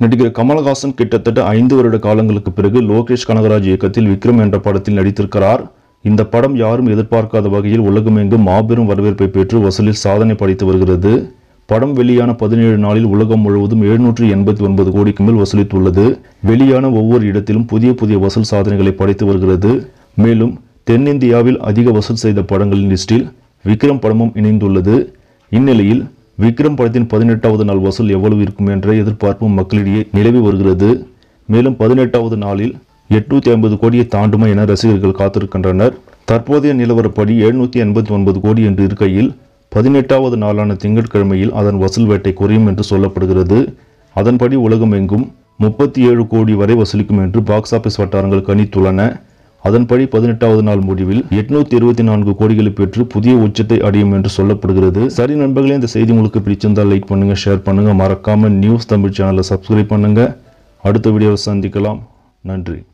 நடிகர் கமலஹாசன் கிட்டத்தட்ட ஐந்து வருட காலங்களுக்கு பிறகு லோகேஷ் கனகராஜ் இயக்கத்தில் விக்ரம் என்ற படத்தில் நடித்திருக்கிறார் இந்த படம் யாரும் எதிர்பார்க்காத வகையில் உலகமெங்கும் மாபெரும் வரவேற்பை பெற்று வசூலில் சாதனை படைத்து வருகிறது படம் வெளியான பதினேழு நாளில் உலகம் முழுவதும் எழுநூற்று எண்பத்தி ஒன்பது கோடிக்கு மேல் வசூலித்துள்ளது வெளியான ஒவ்வொரு இடத்திலும் புதிய புதிய வசூல் சாதனைகளை படைத்து வருகிறது மேலும் தென்னிந்தியாவில் அதிக வசூல் செய்த படங்களின் லிஸ்டில் விக்ரம் படமும் இணைந்துள்ளது இந்நிலையில் விக்ரம் படத்தின் பதினெட்டாவது நாள் வசூல் எவ்வளவு இருக்கும் என்ற எதிர்பார்ப்பும் மக்களிடையே நிலவி வருகிறது மேலும் பதினெட்டாவது நாளில் எட்நூத்தி ஐம்பது கோடியை தாண்டுமா என ரசிகர்கள் காத்திருக்கின்றனர் தற்போதைய நிலவரப்படி எழுநூத்தி எண்பத்தி ஒன்பது கோடி என்று இருக்கையில் பதினெட்டாவது நாளான திங்கட்கிழமையில் அதன் வசூல் வேட்டை குறையும் என்று சொல்லப்படுகிறது அதன்படி உலகமெங்கும் முப்பத்தி ஏழு கோடி வரை வசூலிக்கும் என்று பாக்ஸ் ஆபீஸ் வட்டாரங்கள் கணித்துள்ளன அதன்படி பதினெட்டாவது நாள் முடிவில் எட்நூத்தி இருபத்தி நான்கு கோடிகளை பெற்று புதிய உச்சத்தை அடையும் என்று சொல்லப்படுகிறது சரி நண்பர்களே இந்த செய்தி உங்களுக்கு பிடிச்சிருந்தால் லைக் பண்ணுங்க ஷேர் பண்ணுங்க மறக்காம நியூஸ் தமிழ் சேனலை சப்ஸ்கிரைப் பண்ணுங்க அடுத்த வீடியோவில் சந்திக்கலாம் நன்றி